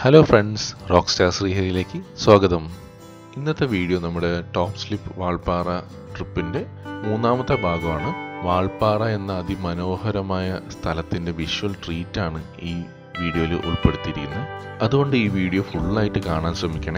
hello friends rock star ശ്രീഹരിയിലേക്ക് സ്വാഗതം ഇന്നത്തെ വീഡിയോ നമ്മുടെ ടോപ്പ് സ്ലിപ്പ് വാൾപ്പാറ ട്രിപ്പിൻ്റെ മൂന്നാമത്തെ ഭാഗമാണ് വാൾപ്പാറ എന്ന അതിമനോഹരമായ സ്ഥലത്തിൻ്റെ വിഷ്വൽ ട്രീറ്റാണ് ഈ വീഡിയോയിൽ ഉൾപ്പെടുത്തിയിരിക്കുന്നത് അതുകൊണ്ട് ഈ വീഡിയോ ഫുള്ളായിട്ട് കാണാൻ ശ്രമിക്കണേ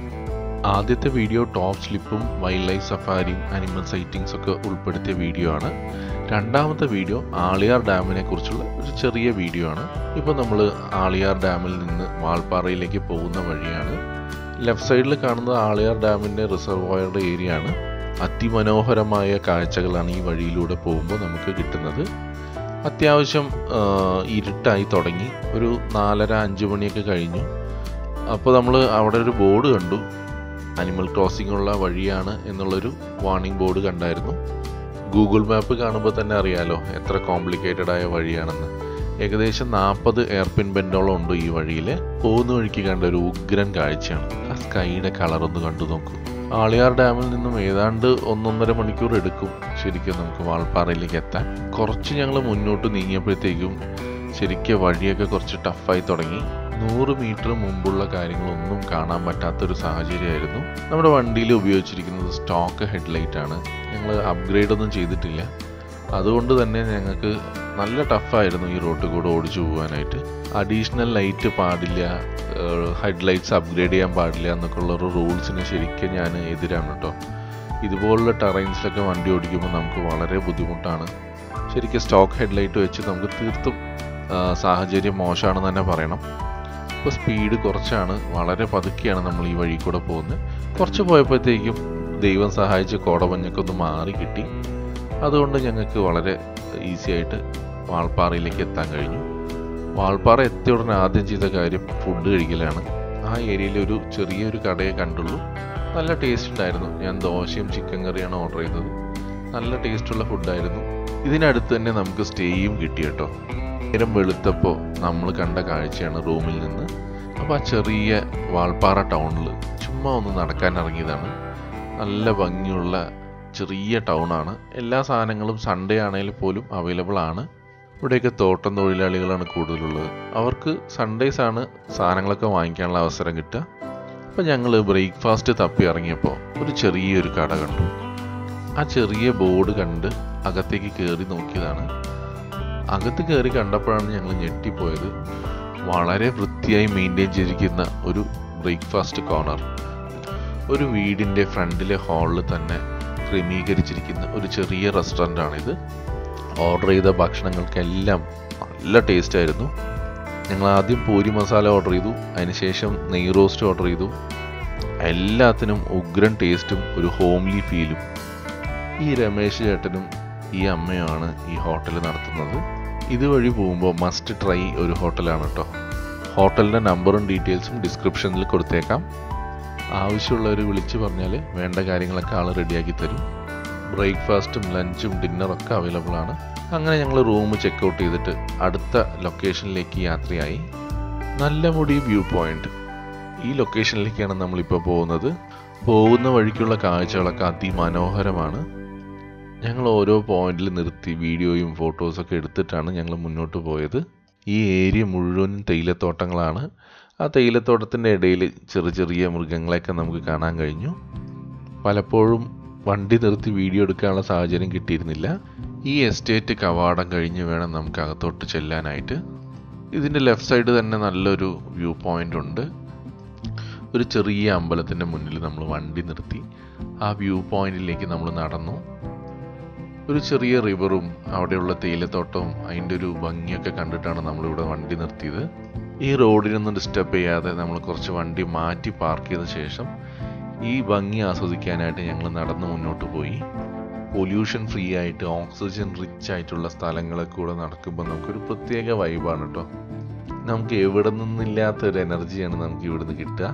ആദ്യത്തെ വീഡിയോ ടോപ്പ് സ്ലിപ്പും വൈൽഡ് ലൈഫ് സഫാരിയും അനിമൽ സൈറ്റിങ്സ് ഒക്കെ ഉൾപ്പെടുത്തിയ വീഡിയോ ആണ് രണ്ടാമത്തെ വീഡിയോ ആളിയാർ ഡാമിനെ കുറിച്ചുള്ള ഒരു ചെറിയ വീഡിയോ ആണ് ഇപ്പോൾ നമ്മൾ ആളിയാർ ഡാമിൽ നിന്ന് വാൾപ്പാറയിലേക്ക് പോകുന്ന വഴിയാണ് ലെഫ്റ്റ് സൈഡിൽ കാണുന്നത് ആളിയാർ ഡാമിൻ്റെ റിസർവോയറുടെ ഏരിയ ആണ് അതിമനോഹരമായ കാഴ്ചകളാണ് ഈ വഴിയിലൂടെ പോകുമ്പോൾ നമുക്ക് കിട്ടുന്നത് അത്യാവശ്യം ആ, ഇരുട്ടായി തുടങ്ങി ഒരു നാലര അഞ്ച് മണിയൊക്കെ കഴിഞ്ഞു അപ്പോൾ നമ്മൾ അവിടെ ഒരു ബോർഡ് കണ്ടു അനിമൽ ക്രോസിംഗ് ഉള്ള വഴിയാണ് എന്നുള്ളൊരു വാർണിംഗ് ബോർഡ് കണ്ടായിരുന്നു ഗൂഗിൾ മാപ്പ് കാണുമ്പോൾ തന്നെ അറിയാലോ എത്ര കോംപ്ലിക്കേറ്റഡ് ആയ വഴിയാണെന്ന് ഏകദേശം നാൽപ്പത് എയർപിൻ ബെൻഡോളം ഉണ്ട് ഈ വഴിയിൽ പോകുന്ന വഴിക്ക് കണ്ട ഒരു ഉഗ്രൻ കാഴ്ചയാണ് ആ സ്കൈയുടെ കളർ ഒന്ന് കണ്ടു നോക്കൂ ആളിയാർ ഡാമിൽ നിന്നും ഏതാണ്ട് ഒന്നൊന്നര മണിക്കൂർ എടുക്കും ശരിക്കും നമുക്ക് വാൾപ്പാറയിലേക്ക് എത്താൻ കുറച്ച് ഞങ്ങൾ മുന്നോട്ട് നീങ്ങിയപ്പോഴത്തേക്കും ശരിക്കും വഴിയൊക്കെ കുറച്ച് ടഫായി തുടങ്ങി നൂറ് മീറ്റർ മുമ്പുള്ള കാര്യങ്ങളൊന്നും കാണാൻ പറ്റാത്തൊരു സാഹചര്യമായിരുന്നു നമ്മുടെ വണ്ടിയിൽ ഉപയോഗിച്ചിരിക്കുന്നത് സ്റ്റോക്ക് ഹെഡ്ലൈറ്റ് ആണ് ഞങ്ങൾ അപ്ഗ്രേഡ് ഒന്നും ചെയ്തിട്ടില്ല അതുകൊണ്ട് തന്നെ ഞങ്ങൾക്ക് നല്ല ടഫായിരുന്നു ഈ റോട്ടിൽ കൂടെ ഓടിച്ചു പോകാനായിട്ട് അഡീഷണൽ ലൈറ്റ് പാടില്ല ഹെഡ്ലൈറ്റ്സ് അപ്ഗ്രേഡ് ചെയ്യാൻ പാടില്ല എന്നൊക്കെ ഉള്ള ഒരു റൂൾസിന് ശരിക്കും ഞാൻ എതിരാണ് കേട്ടോ ഇതുപോലുള്ള ടെറൈൻസിലൊക്കെ വണ്ടി ഓടിക്കുമ്പോൾ നമുക്ക് വളരെ ബുദ്ധിമുട്ടാണ് ശരിക്കും സ്റ്റോക്ക് ഹെഡ്ലൈറ്റ് വെച്ച് നമുക്ക് തീർത്തും ആ, സാഹചര്യം മോശമാണെന്ന് തന്നെ പറയണം ഇപ്പോൾ സ്പീഡ് കുറച്ചാണ് വളരെ പതുക്കെയാണ് നമ്മൾ ഈ വഴി കൂടെ പോകുന്നത് കുറച്ച് പോയപ്പോഴത്തേക്കും ദൈവം സഹായിച്ച് കോടമഞ്ഞൊക്കെ ഒന്ന് മാറി കിട്ടി അതുകൊണ്ട് ഞങ്ങൾക്ക് വളരെ ഈസി ആയിട്ട് വാൾപ്പാറയിലേക്ക് എത്താൻ കഴിഞ്ഞു വാൾപ്പാറ എത്തിയ ഉടനെ ആദ്യം ചെയ്ത കാര്യം ഫുഡ് കഴിക്കലാണ് ആ ഏരിയയിൽ ഒരു ചെറിയൊരു കടയെ കണ്ടുള്ളൂ നല്ല ടേസ്റ്റ് ഉണ്ടായിരുന്നു ഞാൻ ദോശയും ചിക്കൻ കറിയാണ് ഓർഡർ ചെയ്തത് നല്ല ടേസ്റ്റുള്ള ഫുഡായിരുന്നു ഇതിനടുത്ത് തന്നെ നമുക്ക് സ്റ്റേയും കിട്ടി കേട്ടോ നേരം വെളുത്തപ്പോൾ നമ്മൾ കണ്ട കാഴ്ചയാണ് റൂമിൽ നിന്ന് അപ്പോൾ ആ ചെറിയ വാൾപ്പാറ ടൗണിൽ ചുമ്മാ ഒന്ന് നടക്കാൻ ഇറങ്ങിയതാണ് നല്ല ഭംഗിയുള്ള ചെറിയ ടൗണാണ് എല്ലാ സാധനങ്ങളും സൺഡേ ആണെങ്കിൽ പോലും അവൈലബിൾ ആണ് ഇവിടെയൊക്കെ തോട്ടം തൊഴിലാളികളാണ് കൂടുതലുള്ളത് അവർക്ക് സൺഡേസ് ആണ് സാധനങ്ങളൊക്കെ വാങ്ങിക്കാനുള്ള അവസരം കിട്ടുക അപ്പം ഞങ്ങൾ ബ്രേക്ക്ഫാസ്റ്റ് തപ്പി ഇറങ്ങിയപ്പോൾ ഒരു ചെറിയൊരു കട കണ്ടു ആ ചെറിയ ബോർഡ് കണ്ട് അകത്തേക്ക് കയറി നോക്കിയതാണ് അകത്ത് കയറി കണ്ടപ്പോഴാണ് ഞങ്ങൾ ഞെട്ടിപ്പോയത് വളരെ വൃത്തിയായി മെയിൻറ്റെയിൻ ചെയ്തിരിക്കുന്ന ഒരു ബ്രേക്ക്ഫാസ്റ്റ് കോർണർ ഒരു വീടിൻ്റെ ഫ്രണ്ടിലെ ഹാളിൽ തന്നെ ക്രമീകരിച്ചിരിക്കുന്ന ഒരു ചെറിയ റെസ്റ്റോറൻ്റ് ആണിത് ഓർഡർ ചെയ്ത ഭക്ഷണങ്ങൾക്കെല്ലാം നല്ല ടേസ്റ്റ് ആയിരുന്നു ഞങ്ങൾ ആദ്യം പൂരി മസാല ഓർഡർ ചെയ്തു അതിനുശേഷം നെയ് റോസ്റ്റ് ഓർഡർ ചെയ്തു എല്ലാത്തിനും ഉഗ്രൻ ടേസ്റ്റും ഒരു ഹോംലി ഫീലും ഈ രമേശ് ചേട്ടനും ഈ അമ്മയുമാണ് ഈ ഹോട്ടൽ നടത്തുന്നത് ഇതുവഴി പോകുമ്പോൾ മസ്റ്റ് ട്രൈ ഒരു ഹോട്ടലാണ് കേട്ടോ ഹോട്ടലിൻ്റെ നമ്പറും ഡീറ്റെയിൽസും ഡിസ്ക്രിപ്ഷനിൽ കൊടുത്തേക്കാം ആവശ്യമുള്ളവർ വിളിച്ച് പറഞ്ഞാൽ വേണ്ട കാര്യങ്ങളൊക്കെ ആൾ റെഡിയാക്കി തരും ബ്രേക്ക്ഫാസ്റ്റും ലഞ്ചും ഡിന്നറൊക്കെ അവൈലബിൾ ആണ് അങ്ങനെ ഞങ്ങൾ റൂം ചെക്ക് ഔട്ട് ചെയ്തിട്ട് അടുത്ത ലൊക്കേഷനിലേക്ക് യാത്രയായി നല്ല മുടി വ്യൂ പോയിന്റ് ഈ ലൊക്കേഷനിലേക്കാണ് നമ്മളിപ്പോൾ പോകുന്നത് പോകുന്ന വഴിക്കുള്ള കാഴ്ചകളൊക്കെ അതിമനോഹരമാണ് ഞങ്ങൾ ഓരോ പോയിന്റിൽ നിർത്തി വീഡിയോയും ഫോട്ടോസൊക്കെ എടുത്തിട്ടാണ് ഞങ്ങൾ മുന്നോട്ട് പോയത് ഈ ഏരിയ മുഴുവനും തേയിലത്തോട്ടങ്ങളാണ് ആ തേയിലത്തോട്ടത്തിൻ്റെ ഇടയിൽ ചെറിയ ചെറിയ മൃഗങ്ങളെയൊക്കെ നമുക്ക് കാണാൻ കഴിഞ്ഞു പലപ്പോഴും വണ്ടി നിർത്തി വീഡിയോ എടുക്കാനുള്ള സാഹചര്യം കിട്ടിയിരുന്നില്ല ഈ എസ്റ്റേറ്റ് കവാടം കഴിഞ്ഞ് വേണം നമുക്ക് അകത്തോട്ട് ചെല്ലാനായിട്ട് ഇതിൻ്റെ ലെഫ്റ്റ് സൈഡ് തന്നെ നല്ലൊരു വ്യൂ പോയിന്റ് ഉണ്ട് ഒരു ചെറിയ അമ്പലത്തിൻ്റെ മുന്നിൽ നമ്മൾ വണ്ടി നിർത്തി ആ വ്യൂ പോയിന്റിലേക്ക് നമ്മൾ നടന്നു ഒരു ചെറിയ റിവറും അവിടെയുള്ള തേയിലത്തോട്ടവും അതിൻ്റെ ഒരു ഭംഗിയൊക്കെ കണ്ടിട്ടാണ് നമ്മളിവിടെ വണ്ടി നിർത്തിയത് ഈ റോഡിനൊന്നും ഡിസ്റ്റർബ് ചെയ്യാതെ നമ്മൾ കുറച്ച് വണ്ടി മാറ്റി പാർക്ക് ചെയ്ത ശേഷം ഈ ഭംഗി ആസ്വദിക്കാനായിട്ട് ഞങ്ങൾ നടന്ന് മുന്നോട്ട് പോയി പൊല്യൂഷൻ ഫ്രീ ആയിട്ട് ഓക്സിജൻ റിച്ച് ആയിട്ടുള്ള സ്ഥലങ്ങളൊക്കെ കൂടെ നടക്കുമ്പോൾ നമുക്കൊരു പ്രത്യേക വൈബാണ് കേട്ടോ നമുക്ക് എവിടെ നിന്നില്ലാത്ത ഒരു എനർജിയാണ് നമുക്ക് ഇവിടുന്ന് കിട്ടുക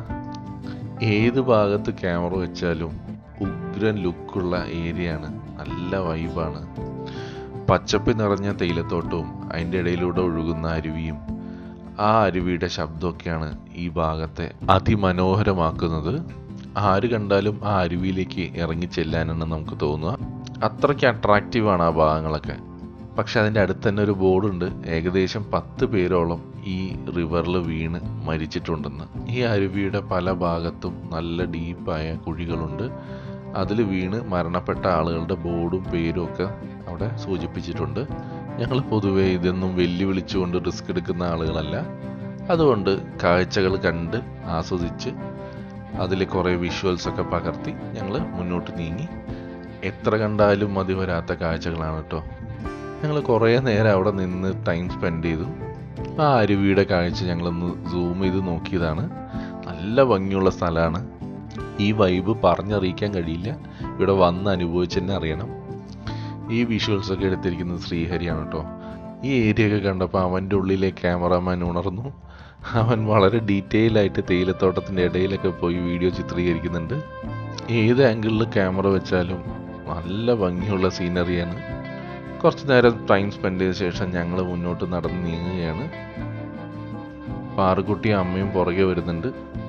ഏത് ഭാഗത്ത് ക്യാമറ വെച്ചാലും ഉഗ്രൻ ലുക്കുള്ള ഏരിയയാണ് നല്ല വൈബാണ് പച്ചപ്പ് നിറഞ്ഞ തേയിലത്തോട്ടവും അതിൻ്റെ ഇടയിലൂടെ ഒഴുകുന്ന അരുവിയും ആ അരുവിയുടെ ശബ്ദമൊക്കെയാണ് ഈ ഭാഗത്തെ അതിമനോഹരമാക്കുന്നത് ആര് കണ്ടാലും ആ അരുവിയിലേക്ക് ഇറങ്ങി ചെല്ലാനാണ് നമുക്ക് തോന്നുക അത്രയ്ക്ക് അട്രാക്റ്റീവാണ് ആ ഭാഗങ്ങളൊക്കെ പക്ഷെ അതിൻ്റെ അടുത്ത് തന്നെ ഒരു ബോർഡുണ്ട് ഏകദേശം പത്ത് പേരോളം ഈ റിവറിൽ വീണ് മരിച്ചിട്ടുണ്ടെന്ന് ഈ അരുവിയുടെ പല ഭാഗത്തും നല്ല ഡീപ്പായ കുഴികളുണ്ട് അതിൽ വീണ് മരണപ്പെട്ട ആളുകളുടെ ബോർഡും പേരും ഒക്കെ അവിടെ സൂചിപ്പിച്ചിട്ടുണ്ട് ഞങ്ങൾ പൊതുവേ ഇതൊന്നും വെല്ലുവിളിച്ചുകൊണ്ട് റിസ്ക് എടുക്കുന്ന ആളുകളല്ല അതുകൊണ്ട് കാഴ്ചകൾ കണ്ട് ആസ്വദിച്ച് അതിൽ കുറേ വിഷ്വൽസ് ഒക്കെ പകർത്തി ഞങ്ങൾ മുന്നോട്ട് നീങ്ങി എത്ര കണ്ടാലും മതി വരാത്ത കാഴ്ചകളാണ് കേട്ടോ ഞങ്ങൾ കുറേ നേരം അവിടെ നിന്ന് ടൈം സ്പെൻഡ് ചെയ്തു ആ അരുവിയുടെ കാഴ്ച ഞങ്ങളൊന്ന് സൂം ചെയ്ത് നോക്കിയതാണ് നല്ല ഭംഗിയുള്ള സ്ഥലമാണ് ഈ വൈബ് പറഞ്ഞറിയിക്കാൻ കഴിയില്ല ഇവിടെ വന്ന് അനുഭവിച്ച് തന്നെ അറിയണം ഈ വിഷ്വൽസ് ഒക്കെ എടുത്തിരിക്കുന്നത് ശ്രീഹരിയാണ് കേട്ടോ ഈ ഏരിയ ഒക്കെ കണ്ടപ്പോൾ അവൻ്റെ ഉള്ളിലെ ക്യാമറാമാൻ ഉണർന്നു അവൻ വളരെ ഡീറ്റെയിൽ ആയിട്ട് തേയിലത്തോട്ടത്തിൻ്റെ ഇടയിലൊക്കെ പോയി വീഡിയോ ചിത്രീകരിക്കുന്നുണ്ട് ഏത് ആംഗിളിൽ ക്യാമറ വെച്ചാലും നല്ല ഭംഗിയുള്ള സീനറിയാണ് കുറച്ച് നേരം ടൈം സ്പെൻഡ് ചെയ്ത ശേഷം ഞങ്ങൾ മുന്നോട്ട് നടന്ന് നീങ്ങുകയാണ് പാറുക്കുട്ടിയും അമ്മയും പുറകെ വരുന്നുണ്ട്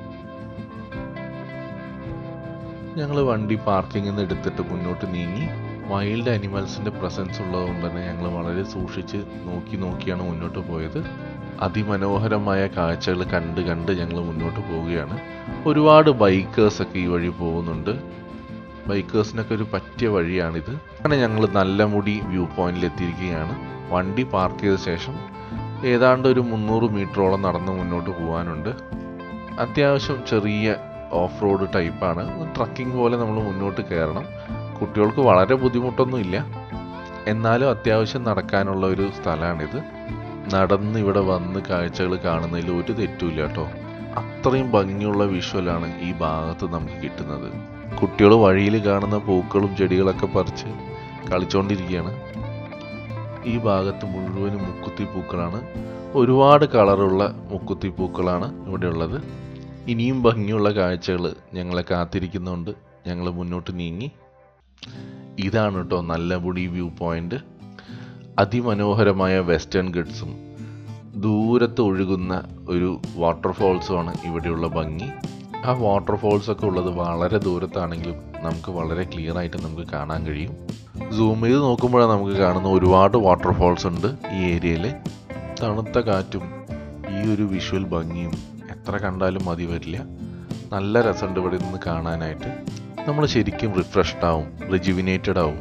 ഞങ്ങൾ വണ്ടി പാർക്കിങ്ങിൽ നിന്ന് എടുത്തിട്ട് മുന്നോട്ട് നീങ്ങി വൈൽഡ് അനിമൽസിന്റെ പ്രസൻസ് ഉള്ളതുകൊണ്ട് തന്നെ ഞങ്ങൾ വളരെ സൂക്ഷിച്ച് നോക്കി നോക്കിയാണ് മുന്നോട്ട് പോയത് അതിമനോഹരമായ കാഴ്ചകൾ കണ്ട് കണ്ട് ഞങ്ങൾ മുന്നോട്ട് പോവുകയാണ് ഒരുപാട് ബൈക്കേഴ്സ് ഒക്കെ ഈ വഴി പോകുന്നുണ്ട് ബൈക്കേഴ്സിനൊക്കെ ഒരു പറ്റിയ വഴിയാണിത് അങ്ങനെ ഞങ്ങൾ നല്ല മുടി വ്യൂ പോയിന്റിൽ എത്തിയിരിക്കുകയാണ് വണ്ടി പാർക്ക് ചെയ്ത ശേഷം ഏതാണ്ട് ഒരു മുന്നൂറ് മീറ്ററോളം നടന്ന് മുന്നോട്ട് പോകാനുണ്ട് അത്യാവശ്യം ചെറിയ ഓഫ് റോഡ് ടൈപ്പാണ് ട്രക്കിംഗ് പോലെ നമ്മൾ മുന്നോട്ട് കയറണം കുട്ടികൾക്ക് വളരെ ബുദ്ധിമുട്ടൊന്നുമില്ല എന്നാലും അത്യാവശ്യം നടക്കാനുള്ള ഒരു സ്ഥലമാണിത് നടന്ന് ഇവിടെ വന്ന് കാഴ്ചകൾ കാണുന്നതിൽ ഒരു തെറ്റുമില്ല കേട്ടോ അത്രയും ഭംഗിയുള്ള വിഷ്വലാണ് ഈ ഭാഗത്ത് നമുക്ക് കിട്ടുന്നത് കുട്ടികൾ വഴിയിൽ കാണുന്ന പൂക്കളും ചെടികളൊക്കെ പറിച്ച് കളിച്ചുകൊണ്ടിരിക്കുകയാണ് ഈ ഭാഗത്ത് മുഴുവനും മുക്കുത്തി പൂക്കളാണ് ഒരുപാട് കളറുള്ള മുക്കുത്തി പൂക്കളാണ് ഇവിടെ ഉള്ളത് ഇനിയും ഭംഗിയുള്ള കാഴ്ചകൾ ഞങ്ങളെ കാത്തിരിക്കുന്നുണ്ട് ഞങ്ങൾ മുന്നോട്ട് നീങ്ങി ഇതാണ് കേട്ടോ നല്ല മുടി വ്യൂ പോയിന്റ് അതിമനോഹരമായ വെസ്റ്റേൺ ഗഡ്സും ദൂരത്ത് ഒഴുകുന്ന ഒരു വാട്ടർഫോൾസുമാണ് ഇവിടെയുള്ള ഭംഗി ആ വാട്ടർഫോൾസ് ഒക്കെ ഉള്ളത് വളരെ ദൂരത്താണെങ്കിലും നമുക്ക് വളരെ ക്ലിയർ ആയിട്ട് നമുക്ക് കാണാൻ കഴിയും സൂം ചെയ്ത് നോക്കുമ്പോഴാണ് നമുക്ക് കാണുന്ന ഒരുപാട് വാട്ടർഫോൾസ് ഉണ്ട് ഈ ഏരിയയിൽ തണുത്ത കാറ്റും ഈ ഒരു വിഷ്വൽ ഭംഗിയും എത്ര കണ്ടാലും മതി വരില്ല നല്ല രസമുണ്ട് ഇവിടെ നിന്ന് കാണാനായിട്ട് നമ്മൾ ശരിക്കും റിഫ്രഷ്ഡ് ആവും റിജുവിനേറ്റഡ് ആവും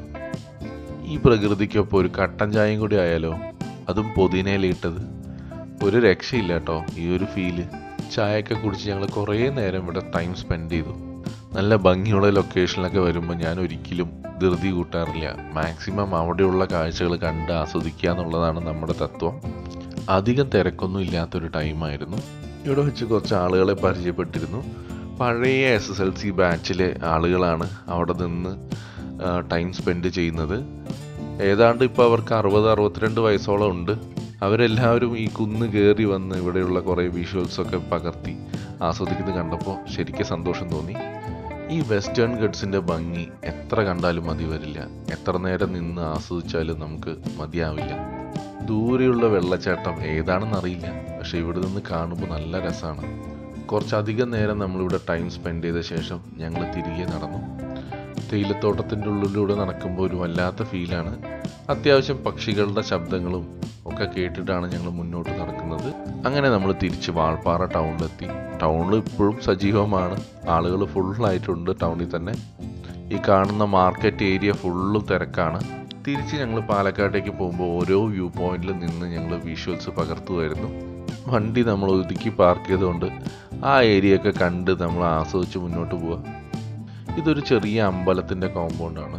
ഈ പ്രകൃതിക്കൊപ്പം ഒരു കട്ടൻ ചായയും കൂടി ആയാലോ അതും പുതിനയിലിട്ടത് ഒരു രക്ഷയില്ല കേട്ടോ ഈ ഒരു ഫീല് ചായയൊക്കെ കുടിച്ച് ഞങ്ങൾ കുറേ നേരം ഇവിടെ ടൈം സ്പെൻഡ് ചെയ്തു നല്ല ഭംഗിയുള്ള ലൊക്കേഷനിലൊക്കെ വരുമ്പോൾ ഞാൻ ഒരിക്കലും ധൃതി കൂട്ടാറില്ല മാക്സിമം അവിടെയുള്ള കാഴ്ചകൾ കണ്ട് ആസ്വദിക്കുക എന്നുള്ളതാണ് നമ്മുടെ തത്വം അധികം തിരക്കൊന്നും ഇല്ലാത്തൊരു ടൈമായിരുന്നു ഇവിടെ വെച്ച് കുറച്ച് ആളുകളെ പരിചയപ്പെട്ടിരുന്നു പഴയ എസ് എസ് എൽ സി ബാച്ചിലെ ആളുകളാണ് അവിടെ നിന്ന് ടൈം സ്പെൻഡ് ചെയ്യുന്നത് ഏതാണ്ട് ഇപ്പോൾ അവർക്ക് അറുപത് അറുപത്തിരണ്ട് വയസ്സോളം ഉണ്ട് അവരെല്ലാവരും ഈ കുന്ന് കയറി വന്ന് ഇവിടെയുള്ള കുറേ വിഷ്വൽസൊക്കെ പകർത്തി ആസ്വദിക്കുന്നത് കണ്ടപ്പോൾ ശരിക്കും സന്തോഷം തോന്നി ഈ വെസ്റ്റേൺ ഗഡ്സിൻ്റെ ഭംഗി എത്ര കണ്ടാലും മതി വരില്ല എത്ര നേരം നിന്ന് ആസ്വദിച്ചാലും നമുക്ക് മതിയാവില്ല ദൂരെയുള്ള വെള്ളച്ചാട്ടം ഏതാണെന്ന് അറിയില്ല പക്ഷെ ഇവിടെ നിന്ന് കാണുമ്പോൾ നല്ല രസമാണ് കുറച്ചധികം നേരം നമ്മളിവിടെ ടൈം സ്പെൻഡ് ചെയ്ത ശേഷം ഞങ്ങൾ തിരികെ നടന്നു തേയിലത്തോട്ടത്തിൻ്റെ ഉള്ളിലൂടെ നടക്കുമ്പോൾ ഒരു വല്ലാത്ത ഫീലാണ് അത്യാവശ്യം പക്ഷികളുടെ ശബ്ദങ്ങളും ഒക്കെ കേട്ടിട്ടാണ് ഞങ്ങൾ മുന്നോട്ട് നടക്കുന്നത് അങ്ങനെ നമ്മൾ തിരിച്ച് വാൾപ്പാറ ടൗണിലെത്തി ടൗണിൽ ഇപ്പോഴും സജീവമാണ് ആളുകൾ ഫുള്ളായിട്ടുണ്ട് ടൗണിൽ തന്നെ ഈ കാണുന്ന മാർക്കറ്റ് ഏരിയ ഫുള്ളും തിരക്കാണ് തിരിച്ച് ഞങ്ങൾ പാലക്കാട്ടേക്ക് പോകുമ്പോൾ ഓരോ വ്യൂ പോയിന്റിൽ നിന്ന് ഞങ്ങൾ വിഷ്വൽസ് പകർത്തുമായിരുന്നു വണ്ടി നമ്മൾ ഒതുക്കി പാർക്ക് ചെയ്തുകൊണ്ട് ആ ഏരിയ ഒക്കെ കണ്ട് നമ്മൾ ആസ്വദിച്ച് മുന്നോട്ട് പോവുക ഇതൊരു ചെറിയ അമ്പലത്തിൻ്റെ കോമ്പൗണ്ടാണ്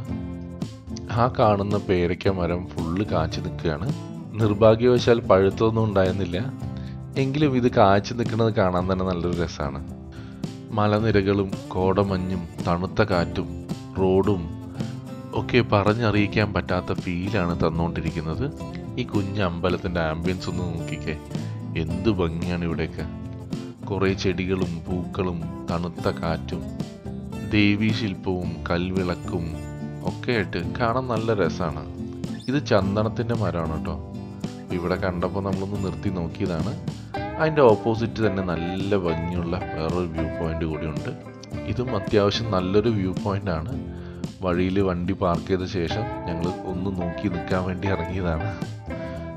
ആ കാണുന്ന പേരയ്ക്ക മരം ഫുള്ള് കാച്ചു നിൽക്കുകയാണ് നിർഭാഗ്യവശാൽ പഴുത്തൊന്നും ഉണ്ടായിരുന്നില്ല എങ്കിലും ഇത് കാച്ചു നിൽക്കുന്നത് കാണാൻ തന്നെ നല്ലൊരു രസമാണ് മലനിരകളും കോടമഞ്ഞും തണുത്ത കാറ്റും റോഡും ഒക്കെ പറഞ്ഞറിയിക്കാൻ പറ്റാത്ത ഫീലാണ് തന്നുകൊണ്ടിരിക്കുന്നത് ഈ കുഞ്ഞ് അമ്പലത്തിൻ്റെ ആംബിയൻസ് ഒന്ന് നോക്കിക്കേ എന്ത് ഭംഗിയാണ് ഇവിടെയൊക്കെ കുറേ ചെടികളും പൂക്കളും തണുത്ത കാറ്റും ദേവീശില്പവും കൽവിളക്കും ഒക്കെ ആയിട്ട് കാണാൻ നല്ല രസമാണ് ഇത് ചന്ദനത്തിൻ്റെ മരമാണ് കേട്ടോ ഇവിടെ കണ്ടപ്പോൾ നമ്മളൊന്ന് നിർത്തി നോക്കിയതാണ് അതിൻ്റെ ഓപ്പോസിറ്റ് തന്നെ നല്ല ഭംഗിയുള്ള വേറൊരു വ്യൂ പോയിന്റ് കൂടിയുണ്ട് ഇതും അത്യാവശ്യം നല്ലൊരു വ്യൂ പോയിന്റ് ആണ് വഴിയിൽ വണ്ടി പാർക്ക് ചെയ്ത ശേഷം ഞങ്ങൾ ഒന്ന് നോക്കി നിൽക്കാൻ വേണ്ടി ഇറങ്ങിയതാണ്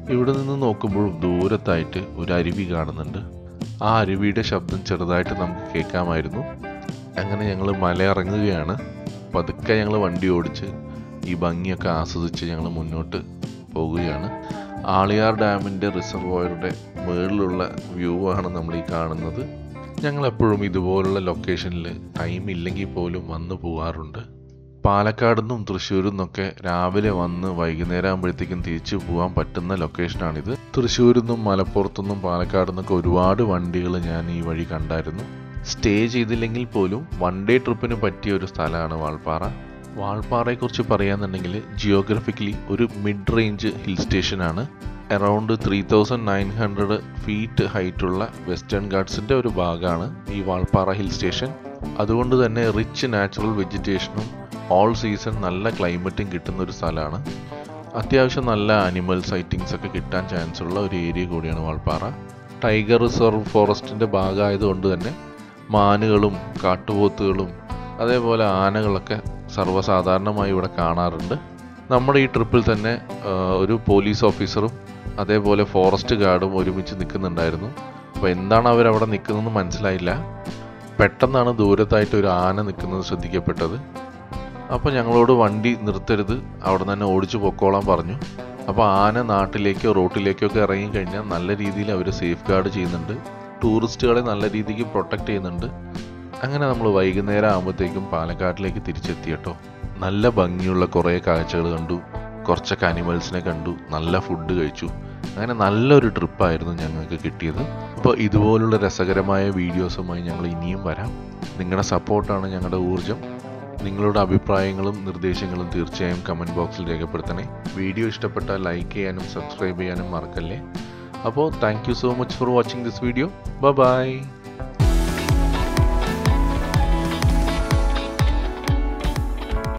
ഇവിടെ നിന്ന് നോക്കുമ്പോൾ ദൂരത്തായിട്ട് ഒരു അരുവി കാണുന്നുണ്ട് ആ അരുവിയുടെ ശബ്ദം ചെറുതായിട്ട് നമുക്ക് കേൾക്കാമായിരുന്നു അങ്ങനെ ഞങ്ങൾ മല ഇറങ്ങുകയാണ് പതുക്കെ ഞങ്ങൾ വണ്ടി ഓടിച്ച് ഈ ഭംഗിയൊക്കെ ആസ്വദിച്ച് ഞങ്ങൾ മുന്നോട്ട് പോകുകയാണ് ആളിയാർ ഡാമിൻ്റെ റിസർവോയറുടെ മുകളിലുള്ള വ്യൂ ആണ് നമ്മൾ ഈ കാണുന്നത് ഞങ്ങൾ എപ്പോഴും ഇതുപോലുള്ള ലൊക്കേഷനിൽ ടൈം ഇല്ലെങ്കിൽ പോലും വന്നു പോകാറുണ്ട് പാലക്കാട് നിന്നും തൃശ്ശൂരിൽ നിന്നൊക്കെ രാവിലെ വന്ന് വൈകുന്നേരം ആകുമ്പോഴത്തേക്കും തിരിച്ചു പോകാൻ പറ്റുന്ന ലൊക്കേഷനാണിത് തൃശ്ശൂരിൽ നിന്നും മലപ്പുറത്തു നിന്നും പാലക്കാട് നിന്നൊക്കെ ഒരുപാട് വണ്ടികൾ ഞാൻ ഈ വഴി കണ്ടായിരുന്നു സ്റ്റേ ചെയ്തില്ലെങ്കിൽ പോലും വൺ ഡേ ട്രിപ്പിന് പറ്റിയ ഒരു സ്ഥലമാണ് വാൾപ്പാറ വാൾപ്പാറയെക്കുറിച്ച് പറയാന്നുണ്ടെങ്കിൽ ജിയോഗ്രഫിക്കലി ഒരു മിഡ് റേഞ്ച് ഹിൽ സ്റ്റേഷനാണ് around three thousand nine hundred feet ഹൈറ്റുള്ള വെസ്റ്റേൺ ഗാർഡ്സിൻ്റെ ഒരു ഭാഗമാണ് ഈ വാൾപ്പാറ ഹിൽ സ്റ്റേഷൻ അതുകൊണ്ട് തന്നെ റിച്ച് നാച്ചുറൽ വെജിറ്റേഷനും ഓൾ സീസൺ നല്ല ക്ലൈമറ്റും കിട്ടുന്ന ഒരു സ്ഥലമാണ് അത്യാവശ്യം നല്ല ആനിമൽ സൈറ്റിങ്സ് ഒക്കെ കിട്ടാൻ ചാൻസ് ഉള്ള ഒരു ഏരിയ കൂടിയാണ് വാൾപ്പാറ ടൈഗർ റിസർവ് ഫോറസ്റ്റിൻ്റെ ഭാഗമായതുകൊണ്ട് തന്നെ മാനുകളും കാട്ടുപോത്തുകളും അതേപോലെ ആനകളൊക്കെ സർവ്വസാധാരണമായി ഇവിടെ കാണാറുണ്ട് നമ്മുടെ ഈ ട്രിപ്പിൽ തന്നെ ആ, ഒരു പോലീസ് ഓഫീസറും അതേപോലെ ഫോറസ്റ്റ് ഗാർഡും ഒരുമിച്ച് നിൽക്കുന്നുണ്ടായിരുന്നു അപ്പോൾ എന്താണ് അവരവിടെ നിൽക്കുന്നതെന്ന് മനസ്സിലായില്ല പെട്ടെന്നാണ് ദൂരത്തായിട്ട് ഒരു ആന നിൽക്കുന്നത് ശ്രദ്ധിക്കപ്പെട്ടത് അപ്പോൾ ഞങ്ങളോട് വണ്ടി നിർത്തരുത് അവിടെ തന്നെ ഓടിച്ചു പൊക്കോളാൻ പറഞ്ഞു അപ്പോൾ ആന നാട്ടിലേക്കോ റോട്ടിലേക്കോ ഒക്കെ ഇറങ്ങിക്കഴിഞ്ഞാൽ നല്ല രീതിയിൽ അവർ സേഫ് ഗാർഡ് ചെയ്യുന്നുണ്ട് ടൂറിസ്റ്റുകളെ നല്ല രീതിക്ക് പ്രൊട്ടക്റ്റ് ചെയ്യുന്നുണ്ട് അങ്ങനെ നമ്മൾ വൈകുന്നേരം ആകുമ്പോഴത്തേക്കും പാലക്കാട്ടിലേക്ക് തിരിച്ചെത്തി കേട്ടോ നല്ല ഭംഗിയുള്ള കുറേ കാഴ്ചകൾ കണ്ടു കുറച്ചൊക്കെ അനിമൽസിനെ കണ്ടു നല്ല ഫുഡ് കഴിച്ചു അങ്ങനെ നല്ലൊരു ട്രിപ്പായിരുന്നു ഞങ്ങൾക്ക് കിട്ടിയത് അപ്പോൾ ഇതുപോലുള്ള രസകരമായ വീഡിയോസുമായി ഞങ്ങൾ ഇനിയും വരാം നിങ്ങളുടെ സപ്പോർട്ടാണ് ഞങ്ങളുടെ ഊർജം നിങ്ങളുടെ അഭിപ്രായങ്ങളും നിർദ്ദേശങ്ങളും തീർച്ചയായും കമൻറ്റ് ബോക്സിൽ രേഖപ്പെടുത്തണേ വീഡിയോ ഇഷ്ടപ്പെട്ടാൽ ലൈക്ക് ചെയ്യാനും സബ്സ്ക്രൈബ് ചെയ്യാനും മറക്കല്ലേ അപ്പോൾ thank you so much for watching this video by